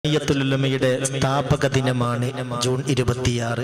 ജമിയത്തുലുലമയുടെ സ്ഥാപക ദിനമാണ് ജൂൺ ഇരുപത്തിയാറ്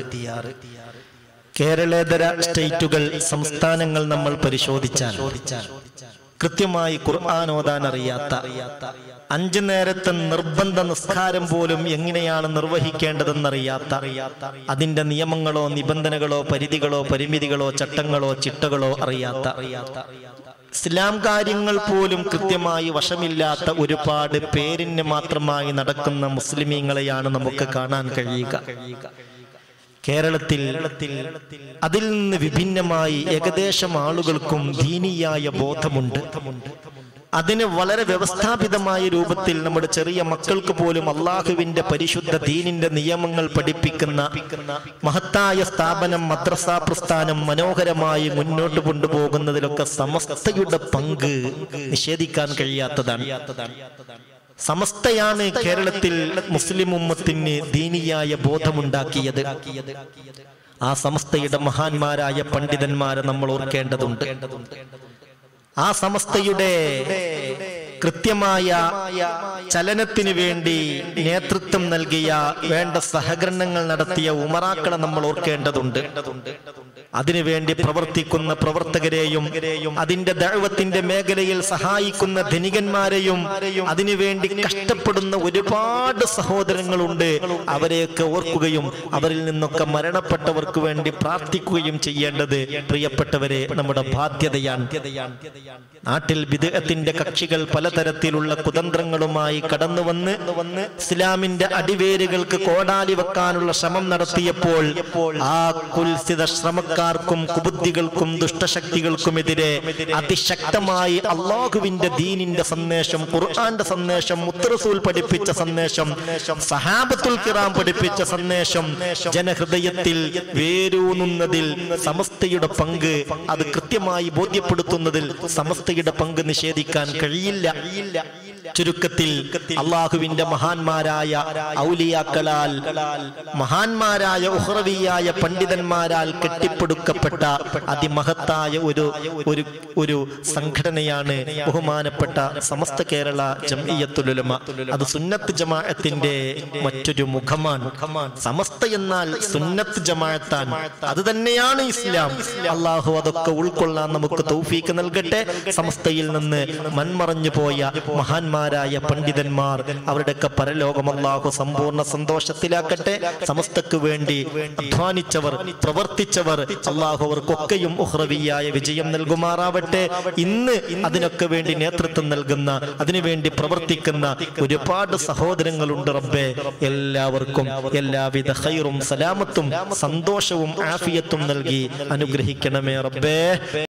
കേരളേതര സ്റ്റേറ്റുകൾ സംസ്ഥാനങ്ങൾ നമ്മൾ പരിശോധിച്ചാൽ കൃത്യമായി ഖുർആൻ ഓതാൻ അറിയാത്ത അഞ്ചു നേരത്തെ നിർബന്ധ നിസ്കാരം പോലും എങ്ങനെയാണ് നിർവഹിക്കേണ്ടതെന്നറിയാത്ത അതിന്റെ നിയമങ്ങളോ നിബന്ധനകളോ പരിധികളോ പരിമിതികളോ ചട്ടങ്ങളോ ചിട്ടകളോ അറിയാത്ത ഇസ്ലാം കാര്യങ്ങൾ പോലും കൃത്യമായി വശമില്ലാത്ത ഒരുപാട് പേരിന് മാത്രമായി നടക്കുന്ന മുസ്ലിമീങ്ങളെയാണ് നമുക്ക് കാണാൻ കഴിയുക കേരളത്തിൽ അതിൽ നിന്ന് വിഭിന്നമായി ഏകദേശം ആളുകൾക്കും ദീനിയായ ബോധമുണ്ട് അതിന് വളരെ വ്യവസ്ഥാപിതമായ രൂപത്തിൽ നമ്മുടെ ചെറിയ മക്കൾക്ക് പോലും അള്ളാഹുവിന്റെ പരിശുദ്ധ ദീനിന്റെ നിയമങ്ങൾ പഠിപ്പിക്കുന്ന മഹത്തായ സ്ഥാപനം മദ്രസ പ്രസ്ഥാനം മനോഹരമായി മുന്നോട്ട് കൊണ്ടുപോകുന്നതിലൊക്കെ സമസ്തയുടെ പങ്ക് നിഷേധിക്കാൻ കഴിയാത്തതാണ് സമസ്തയാണ് കേരളത്തിൽ മുസ്ലിം ഉമ്മത്തിന് ദീനിയായ ബോധമുണ്ടാക്കിയത് ആ സമസ്തയുടെ മഹാന്മാരായ പണ്ഡിതന്മാരെ നമ്മൾ ഓർക്കേണ്ടതുണ്ട് ആ സമസ്തയുടെ കൃത്യമായ ചലനത്തിന് വേണ്ടി നേതൃത്വം നൽകിയ വേണ്ട സഹകരണങ്ങൾ നടത്തിയ ഉമറാക്കളെ നമ്മൾ ഓർക്കേണ്ടതുണ്ട് അതിനുവേണ്ടി പ്രവർത്തിക്കുന്ന പ്രവർത്തകരെയും അതിന്റെ ദൈവത്തിന്റെ മേഖലയിൽ സഹായിക്കുന്ന ധനികന്മാരെയും അതിനുവേണ്ടി കഷ്ടപ്പെടുന്ന ഒരുപാട് സഹോദരങ്ങളുണ്ട് അവരെയൊക്കെ ഓർക്കുകയും അവരിൽ നിന്നൊക്കെ മരണപ്പെട്ടവർക്ക് വേണ്ടി പ്രാർത്ഥിക്കുകയും ചെയ്യേണ്ടത് പ്രിയപ്പെട്ടവരെ നമ്മുടെ ബാധ്യതയാണ് നാട്ടിൽ വിദേഹത്തിന്റെ കക്ഷികൾ പലതരത്തിലുള്ള കുതന്ത്രങ്ങളുമായി കടന്നു വന്ന് ഇസ്ലാമിന്റെ അടിവേരുകൾക്ക് കോടാലി വെക്കാനുള്ള ശ്രമം നടത്തിയപ്പോൾ ആ കുൽസിത ശ്രമക്കാർക്കും കുബുദ്ധികൾക്കും ദുഷ്ടശക്തികൾക്കുമെതിരെ അതിശക്തമായി അള്ളാഹുവിന്റെ ദീനിന്റെ സന്ദേശം ഖുർആന്റെ സന്ദേശം മുത്തറസൂൽ പഠിപ്പിച്ച സന്ദേശം സഹാബത്തുൽ കിറാം പഠിപ്പിച്ച സന്ദേശം ജനഹൃദയത്തിൽ വേരൂന്നുന്നതിൽ സമസ്തയുടെ പങ്ക് അത് കൃത്യമായി ബോധ്യപ്പെടുത്തുന്നതിൽ സമസ്തയുടെ പങ്ക് നിഷേധിക്കാൻ കഴിയില്ല ചുരുക്കത്തിൽ അള്ളാഹുവിന്റെ മഹാന്മാരായ ഔലിയാക്കളാൽ മഹാന്മാരായ ഉഹ്റവിയായ പണ്ഡിതന്മാരാൽ കെട്ടിപ്പടുക്കപ്പെട്ട അതിമഹത്തായ ഒരു ഒരു ഒരു സംഘടനയാണ് ബഹുമാനപ്പെട്ട സമസ്ത കേരള ജംഇയ്യത്തുലുലമ അത് സുന്നത്ത് ജമാഅത്തിന്റെ മറ്റൊരു മുഖമാണ് സമസ്ത എന്നാൽ സുന്നത്ത് ജമാഅത്താൻ അത് തന്നെയാണ് ഇസ്ലാം അള്ളാഹു അതൊക്കെ ഉൾക്കൊള്ളാൻ നമുക്ക് തൗഫീക്ക് നൽകട്ടെ സമസ്തയിൽ നിന്ന് മൺമറഞ്ഞു പോയ മഹാന്മാരായ പണ്ഡിതന്മാർ അവരുടെയൊക്കെ പരലോകം അള്ളാഹു സമ്പൂർണ്ണ സന്തോഷത്തിലാക്കട്ടെ സമസ്തക്ക് വേണ്ടി അധ്വാനിച്ചവർ പ്രവർത്തിച്ചവർ അള്ളാഹു അവർക്കൊക്കെയും ഉഹ്റവിയായ വിജയം നൽകുമാറാവട്ടെ ഇന്ന് അതിനൊക്കെ വേണ്ടി നേതൃത്വം നൽകുന്ന അതിനുവേണ്ടി പ്രവർത്തിക്കുന്ന ഒരുപാട് സഹോദരങ്ങളുണ്ട് റബ്ബെ എല്ലാവർക്കും എല്ലാവിധ ഹൈറും സലാമത്തും സന്തോഷവും ആഫിയത്തും നൽകി അനുഗ്രഹിക്കണമേ റബ്ബേ